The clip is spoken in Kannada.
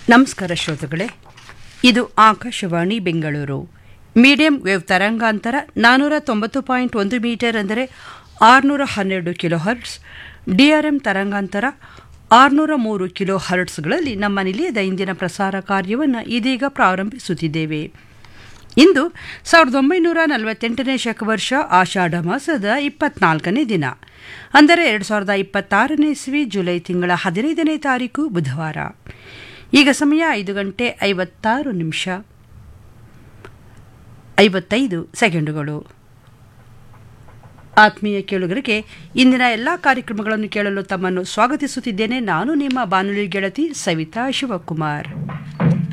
ನಮಸ್ಕಾರ ಶ್ರೋತೃಗಳೇ ಇದು ಆಕಾಶವಾಣಿ ಬೆಂಗಳೂರು ಮೀಡಿಯಂ ವೇವ್ ತರಂಗಾಂತರ ನಾನ್ನೂರ ತೊಂಬತ್ತು ಪಾಯಿಂಟ್ ಒಂದು ಮೀಟರ್ ಅಂದರೆ ಆರುನೂರ ಹನ್ನೆರಡು ಕಿಲೋ ಹರ್ಟ್ಸ್ ಡಿಆರ್ಎಂ ತರಂಗಾಂತರ ಆರುನೂರ ಮೂರು ಕಿಲೋ ಹರ್ಟ್ಸ್ಗಳಲ್ಲಿ ನಮ್ಮ ನಿಲಯದ ಇಂದಿನ ಪ್ರಸಾರ ಕಾರ್ಯವನ್ನು ಇದೀಗ ಪ್ರಾರಂಭಿಸುತ್ತಿದ್ದೇವೆ ಇಂದು ಸಾವಿರದ ಒಂಬೈನೂರ ನಲವತ್ತೆಂಟನೇ ಶಕವರ್ಷ ಆಷಾಢ ಮಾಸದ ಇಪ್ಪತ್ನಾಲ್ಕನೇ ದಿನ ಅಂದರೆ ಎರಡು ಸಾವಿರದ ಇಪ್ಪತ್ತಾರನೇ ಇಸ್ವಿ ಜುಲೈ ತಿಂಗಳ ಹದಿನೈದನೇ ತಾರೀಕು ಬುಧವಾರ ಈಗ ಸಮಯ ಐದು ಗಂಟೆ ಐವತ್ತಾರು ನಿಮಿಷ ಐವತ್ತೈದು ಸೆಕೆಂಡುಗಳು ಆತ್ಮೀಯ ಕೇಳುಗರಿಗೆ ಇಂದಿನ ಎಲ್ಲ ಕಾರ್ಯಕ್ರಮಗಳನ್ನು ಕೇಳಲು ತಮ್ಮನ್ನು ಸ್ವಾಗತಿಸುತ್ತಿದ್ದೇನೆ ನಾನು ನಿಮ್ಮ ಬಾನುಲಿ ಗೆಳತಿ ಸವಿತಾ ಶಿವಕುಮಾರ್